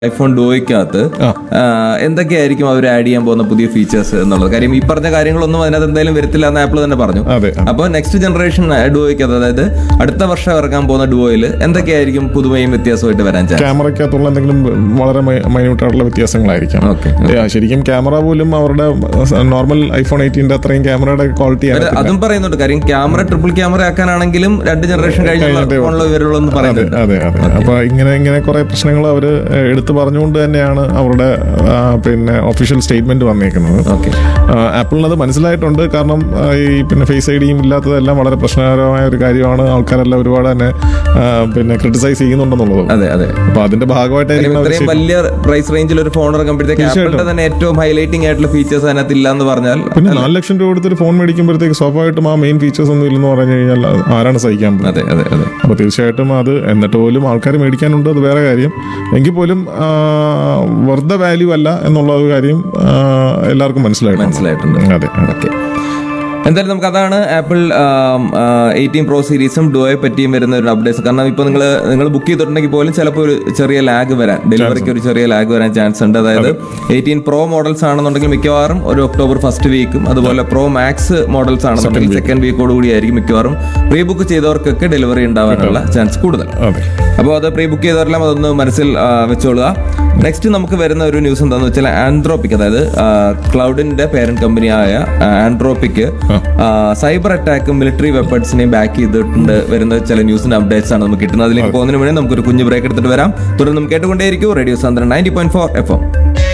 IPhone ഡോയ്ക്കകത്ത് ആ. എന്തൊക്കെയായിരിക്കും അവർ add ചെയ്യാൻ പോകുന്ന പുതിയ ഫീച്ചേഴ്സ് എന്നുള്ളത് കാര്യം ഈ പറഞ്ഞ കാര്യങ്ങളൊന്നും അതിനകത്ത് എന്തായാലും വരത്തില്ല എന്ന് ആപ്പിൾ തന്നെ പറഞ്ഞു അതെ അപ്പോൾ നെക്സ്റ്റ് ജനറേഷൻ ഡുവോയ്ക്കകത്ത് അതായത് അടുത്ത വർഷം ഇറങ്ങാൻ പോകുന്ന ഡുവോയിൽ എന്തൊക്കെയായിരിക്കും പുതുമയും വ്യത്യാസമായിട്ട് വരാൻ ചാൻസ് ക്യാമറയ്ക്കകത്തുള്ള എന്തെങ്കിലും വളരെ മൈന്യൂട്ട് ആയിട്ടുള്ള വ്യത്യാസങ്ങളായിരിക്കാം ഓക്കെ Yeah, ശരിക്കും ക്യാമറ പോലും അവരുടെ നോർമൽ ഐഫോൺ എയ്റ്റീൻ്റെ അത്രയും ക്യാമറയുടെ ക്വാളിറ്റി അതും പറയുന്നുണ്ട് കാര്യം ക്യാമറ ട്രിപ്പിൾ ക്യാമറ ആക്കാനാണെങ്കിലും രണ്ട് ജനറേഷൻ കഴിഞ്ഞുള്ള കഴിഞ്ഞിട്ടേ ഫോണിൽ വരുള്ളൂ എന്ന് അതെ പറയുന്നുണ്ട് അതെ അതെ അപ്പൊ ഇങ്ങനെ ഇങ്ങനെ കുറെ പ്രശ്നങ്ങൾ അവർ എടുത്തു പറഞ്ഞുകൊണ്ട് തന്നെയാണ് അവരുടെ ആ, പിന്നെ ഒഫീഷ്യൽ സ്റ്റേറ്റ്മെന്റ് വന്നേക്കുന്നത് ഓക്കെ ആപ്പിളിന് അത് മനസ്സിലായിട്ടുണ്ട് കാരണം ആ, ഈ പിന്നെ ഫേസ് ഐ ഡിയും ഇല്ലാത്തതെല്ലാം വളരെ പ്രശ്നകരമായ ഒരു കാര്യമാണ് ആൾക്കാരെല്ലാം ഒരുപാട് തന്നെ ആ, പിന്നെ ക്രിട്ടിസൈസ് ചെയ്യുന്നുണ്ടെന്നുള്ളത് അതെ അതെ അപ്പൊ അതിന്റെ ഭാഗമായിട്ടായിരിക്കും അവർ ഇത്രയും വലിയ പ്രൈസ് റേഞ്ചിൽ ഒരു ഫോൺ ഇറങ്ങുമ്പോഴത്തേക്ക് ആപ്പിളിന്റെ തന്നെ ഏറ്റവും ഹൈലൈറ്റിംഗ് ആയിട്ടുള്ള ഫീച്ചേഴ്സ് അതിനകത്ത് ഇല്ല എന്ന് പറഞ്ഞാൽ പിന്നെ നാല് ലക്ഷം രൂപ കൊടുത്തൊരു ഫോൺ മേടിക്കുമ്പോഴത്തേക്ക് സ്വാഭാവികമായിട്ടും ആ മെയിൻ ഫീച്ചേഴ്സ് ഒന്നും ഇല്ലെന്ന് പറഞ്ഞു കഴിഞ്ഞാൽ അത് ആരാണ് സഹിക്കാൻ പോകുന്നത് അതെ അതെ അതെ അപ്പോൾ തീർച്ചയായിട്ടും അത് എന്നിട്ട് പോലും ആൾക്കാർ മേടിക്കാനുണ്ട് അത് വേറെ കാര്യം എങ്കിൽ പോലും വെറുതെ വാല്യൂ അല്ല എന്നുള്ള ഒരു കാര്യം ആ, എല്ലാവർക്കും മനസ്സിലായിട്ടുണ്ട് മനസ്സിലായിട്ടുണ്ട് അതെ ഓക്കെ എന്തായാലും നമുക്ക് അതാണ് ആപ്പിൾ എയ്റ്റീൻ പ്രോ സീരീസും ഡുവയെ പറ്റിയും വരുന്ന ഒരു അപ്ഡേറ്റ്സ് കാരണം ഇപ്പോൾ നിങ്ങൾ നിങ്ങൾ ബുക്ക് ചെയ്തിട്ടുണ്ടെങ്കിൽ പോലും ചിലപ്പോൾ ഒരു ചെറിയ ലാഗ് വരാൻ ഡെലിവറിക്ക് ഒരു ചെറിയ ലാഗ് വരാൻ ചാൻസ് ഉണ്ട് അതായത് എയ്റ്റീൻ പ്രോ മോഡൽസ് ആണെന്നുണ്ടെങ്കിൽ മിക്കവാറും ഒരു ഒക്ടോബർ ഫസ്റ്റ് വീക്കും അതുപോലെ പ്രോ മാക്സ് മോഡൽസ് ആണെന്നുണ്ടെങ്കിൽ സെക്കൻഡ് വീക്കോട് കൂടിയായിരിക്കും മിക്കവാറും പ്രീ ബുക്ക് ചെയ്തവർക്കൊക്കെ ഡെലിവറി ഉണ്ടാവാനുള്ള ചാൻസ് കൂടുതൽ അതെ അപ്പോൾ അത് പ്രീ ബുക്ക് ചെയ്തവരെല്ലാം അതൊന്ന് മനസ്സിൽ ആ, വെച്ചോളുക നെക്സ്റ്റ് നമുക്ക് വരുന്ന ഒരു ന്യൂസ് എന്താണെന്ന് വെച്ചാൽ ആൻഡ്രോപ്പിക് അതായത് ക്ലൗഡിന്റെ പേരന്റ് കമ്പനിയായ ആൻഡ്രോപ്പിക് സൈബർ അറ്റാക്കും മിലിറ്ററി വെപ്പൺസിനെയും ബാക്ക് ചെയ്തിട്ടുണ്ട് വരുന്ന ചില ന്യൂസിന്റെ അപ്ഡേറ്റ്സ് ആണ് നമുക്ക് കിട്ടുന്നത് അതിലേക്ക് പോകുന്നതിന് വേണ്ടി നമുക്കൊരു കുഞ്ഞു ബ്രേക്ക് എടുത്തിട്ട് വരാം തുടർന്ന് നമുക്ക് കേട്ടുകൊണ്ടേയിരിക്കും റേഡിയോ സാന്ദ്രൻ ninety point four F M